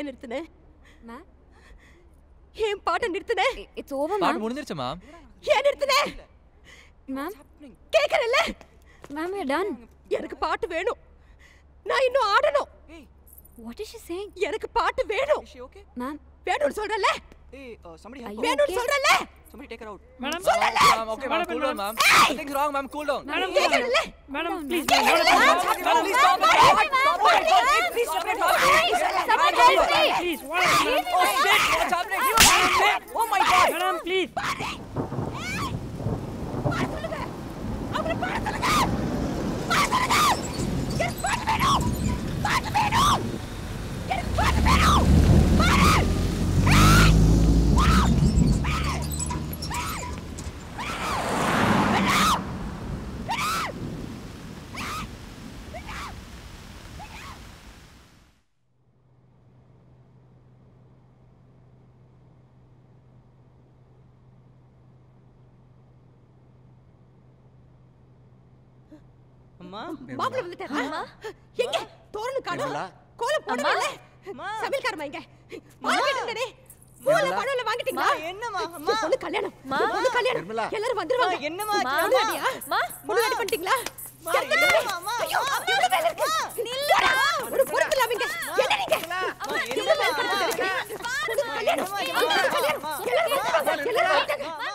ஏன் நிறுத்தின மேம் ஏன் பாட்டை நிறுத்தின இட்ஸ் ஓவர் பாட்டு மேம் முடிஞ்சிருச்சு மேம் ஏன் நிறுத்தின மேம் கேக்குறல்ல மேம் யூ டன் எனக்கு பாட்டு வேணும் நான் இன்னும் ஆடணும் வாட் இஸ் ஷி சேயிங் எனக்கு பாட்டு வேணும் மேம் வேணும்னு சொல்றல Hey, uh, somebody Are help you her. வேணும்னு okay? சொல்றல Somebody take her out. Madam ma'am okay ma'am cool down ma'am nothing's wrong ma'am cool down madam கேக்குறல்ல madam down, please ma'am. Madam please stop please what Oh shit what's happening Oh my god madam please அவரை பாட சொல்லுங்க பாட சொல்லுங்க எனக்கு பாட்டு வேணும் பாட்டு வேணும் எனக்கு பாட்டு வேணும் பாடு அம்மா மாப்பிள வந்துட்டாரா எங்க தோரணு காணோம் நிர்மலா. கோலம் போடவே இல்ல அம்மா. சமையல்காரமா எங்க மாலை கேட்டேனே பூல நிர்மலா. பழம்ல வாங்கிட்டீங்களா என்னம்மா என் அம்மா பொண்ணு கல்யாணம் என் பொண்ணு கல்யாணம் நிர்மலா. எல்லாரும் வந்துருவாங்க அம்மா, என்னம்மா ஆச்சு? பொண்ணு ரெடியா பொண்ணு ரெடி பண்ணிட்டீங்களா அம்மா, சரி, என்னம்மா, அம்மா, ஐயோ, அம்மா. எவ்வளவு வேலை இருக்கு? நில்லுடா. ஒரு பொறுப்பு இல்லாம இங்க. என்ன நீங்க? அம்மா, எவ்வளவு வேலை என்னம்மா? கிடக்குது இருக்கு? பொண்ணு கல்யாணம். என்னம்மா, பொண்ணு கல்யாணம். அம்மா. எல்லாரும் வந்துருவாங்க. எல்லாரும் வந்துட்டாங்க.